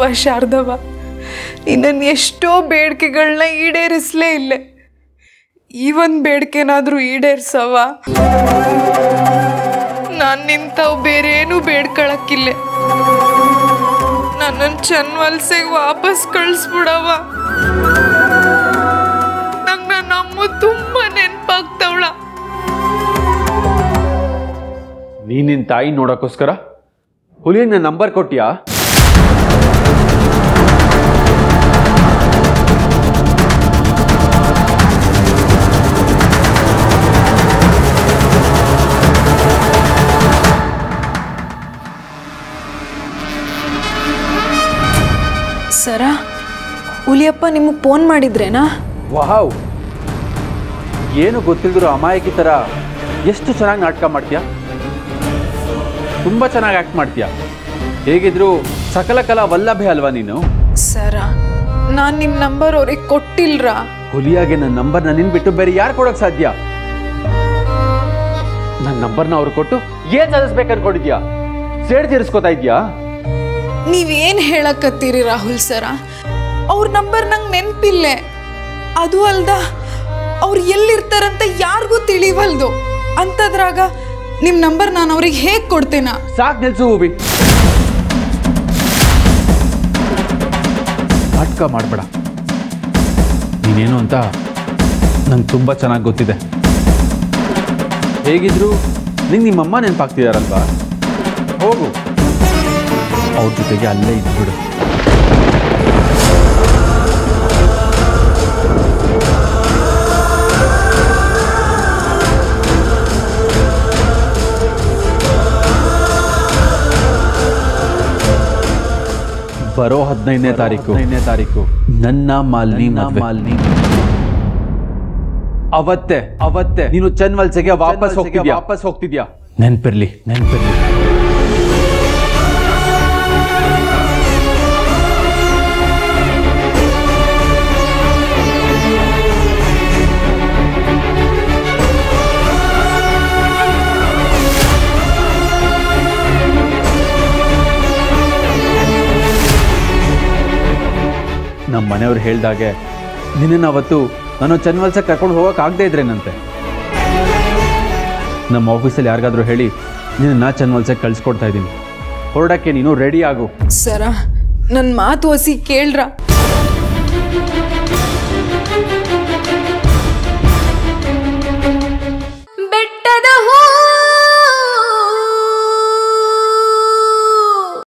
ನೋಡುವ ಶಾರದವ ಇನ್ನನ್ನು ಎಷ್ಟೋ ಬೇಡಿಕೆಗಳನ್ನ ಈಡೇರಿಸ್ಲೇ ಇಲ್ಲ ಈ ಒಂದು ಬೇಡಿಕೆನಾದರೂ ಈಡೇರ್ಸವ ನಾನು ನಿಂತವು ಬೇರೆ ಏನೂ ಬೇಡ್ಕೊಳಕ್ಕಿಲ್ಲ ನನ್ನನ್ನು ಚನ್ವಲ್ಸೆಗೆ ವಾಪಸ್ ಕಳಿಸ್ಬಿಡವ ನಂಗೆ ನನ್ನ ಅಮ್ಮ ತುಂಬ ನೆನಪಾಗ್ತವಳ ನೀನ್ ನಿನ್ ತಾಯಿ ನೋಡೋಕ್ಕೋಸ್ಕರ ಹುಲಿಗೆ ನನ್ನ ನಂಬರ್ ಕೊಟ್ಟಿಯಾ ಸರ ಹುಲಿಯಪ್ಪ ನಿಮಗೆ ಫೋನ್ ಮಾಡಿದ್ರೇನಾ ವಾವ್ ಏನು ಗೊತ್ತಿಲ್ದಿರೋ ಅಮಾಯಕಿ ಥರ ಎಷ್ಟು ಚೆನ್ನಾಗಿ ನಾಟಕ ಮಾಡ್ತೀಯ ತುಂಬ ಚೆನ್ನಾಗಿ ಆ್ಯಕ್ಟ್ ಮಾಡ್ತೀಯ ಹೇಗಿದ್ರು ಸಕಲ ಕಲಾ ವಲ್ಲಭೆ ಅಲ್ವಾ ನೀನು ಸರ ನಾನು ನಿಮ್ಮ ನಂಬರ್ ಅವ್ರಿಗೆ ಕೊಟ್ಟಿಲ್ರ ಹುಲಿಯಾಗೆ ನನ್ನ ನಂಬರ್ ನಿನ್ ಬಿಟ್ಟು ಬೇರೆ ಯಾರು ಕೊಡೋಕೆ ಸಾಧ್ಯ ನನ್ನ ನಂಬರ್ನ ಅವ್ರು ಕೊಟ್ಟು ಏನ್ ಸಾಧಿಸ್ಬೇಕು ಅನ್ಕೊಂಡಿದ್ಯಾ ಸೇಡ್ ತೀರಿಸ್ಕೊತಾ ಇದ್ಯಾ ನೀವೇನು ಹೇಳಕತ್ತೀರಿ ರಾಹುಲ್ ಸರ ಅವ್ರ ನಂಬರ್ ನಂಗೆ ನೆನಪಿಲ್ಲ ಅದು ಅಲ್ದ ಅವ್ರು ಎಲ್ಲಿರ್ತಾರಂತ ಯಾರಿಗೂ ತಿಳಿವಲ್ದು ಅಂಥದ್ರಾಗ ನಿಮ್ಮ ನಂಬರ್ ನಾನು ಅವ್ರಿಗೆ ಹೇಗೆ ಕೊಡ್ತೇನ ಸಾಕ್ ನಿಲ್ಸು ಹೂವಿ ನಾಟಕ ಮಾಡಬೇಡ ನೀನೇನು ಅಂತ ನಂಗೆ ತುಂಬ ಚೆನ್ನಾಗಿ ಗೊತ್ತಿದೆ ಹೇಗಿದ್ರು ನಿಂಗೆ ನಿಮ್ಮಮ್ಮ ನೆನಪಾಗ್ತಿದಾರಲ್ವಾ ಹೋಗು ಅವ್ರ ಜೊತೆಗೆ ಅಲ್ಲೇ ಇದ್ಬಿಡು ಬರೋ ಹದಿನೈದನೇ ತಾರೀಕು ಹದಿನೈದನೇ ತಾರೀಕು ನನ್ನ ಮಾಲಿನಿ ಮಾಲಿನಿ ಅವತ್ತೆ ಅವತ್ತೆ ನೀನು ಚನ್ವಲ್ಸೆಗೆ ವಾಪಸ್ ಹೋಗ್ತಿದ್ಯಾ ವಾಪಸ್ ಹೋಗ್ತಿದ್ಯಾ ನೆನ್ಪಿರ್ಲಿ ನೆನ್ಪಿರ್ಲಿ ನಮ್ಮ ಮನೆಯವ್ರು ಹೇಳ್ದಾಗೆ ನಿನ್ನನ್ನು ಅವತ್ತು ನಾನು ಚನ್ವಲ್ಸಕ್ಕೆ ಕರ್ಕೊಂಡು ಹೋಗಕ್ಕೆ ಆಗದೆ ಇದ್ರೇನಂತೆ ನಮ್ಮ ಆಫೀಸಲ್ಲಿ ಯಾರಿಗಾದ್ರೂ ಹೇಳಿ ನಿನ್ನ ಚನ್ವಲ್ಸಕ್ಕೆ ಕಳಿಸ್ಕೊಡ್ತಾ ಇದ್ದೀನಿ ಹೊರಡಕ್ಕೆ ನೀನು ರೆಡಿ ಆಗು ಸರ ನನ್ನ ಮಾತು ಹೊಸಿ ಕೇಳ್ರ ಬೆಟ್ಟದ ಹೂ